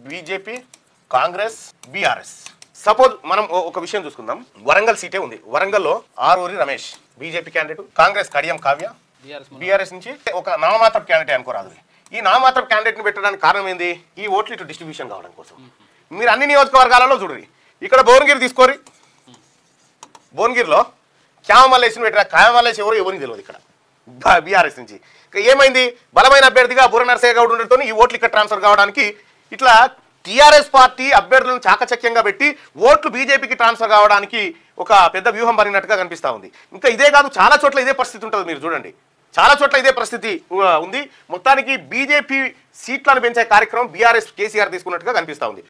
BJP Congress BRS suppose మనం ఓ- ఒక విషయం చూసుకుందాం వరంగల్ సీటే ఉంది వరంగల్లో Aroori Ramesh BJP candidate Congress Kadiyam Kavya BRS BRS నుంచి ఒక నామమాత్రపు క్యాండిడేట్ అనుకోరాదు ఈ నామమాత్రపు క్యాండిడేట్ని పెట్టడానికి కారణం ఏంది ఈ ఓట్లు ఇటు డిస్ట్రిబ్యూషన్ కావడం కోసం మీరు అన్ని నియోజకవర్గాలలో చూడండి ఇక్కడ భువనగిరి తీసుకోరి భువనగిరిలో క్యామల్లేసిని పెట్టిన క్యామల్లేసి ఎవరు ఎవరికి తెలియదు ఇక్కడ బీఆర్ఎస్ నుంచి ఇక ఏమైంది బలమైన అభ్యర్థిగా బుర్ర నరసయ్య గౌడ్ ఉండడంతో ఈ ఓట్లు ఇక్కడ ట్రాన్స్ఫర్ కావడానికి ఇట్లా టీఆర్ఎస్ పార్టీ అభ్యర్థులను చాకచక్యంగా పెట్టి ఓట్లు బీజేపీకి ట్రాన్స్ఫర్ కావడానికి ఒక పెద్ద వ్యూహం పరినట్టుగా కనిపిస్తా ఉంది ఇంకా ఇదే కాదు చాలా చోట్ల ఇదే పరిస్థితి ఉంటుంది మీరు చూడండి చాలా చోట్ల ఇదే పరిస్థితి ఉ, ఉంది మొత్తానికి బీజేపీ సీట్లను పెంచే కార్యక్రమం బీఆర్ఎస్ కేసీఆర్ తీసుకున్నట్టుగా కనిపిస్తా ఉంది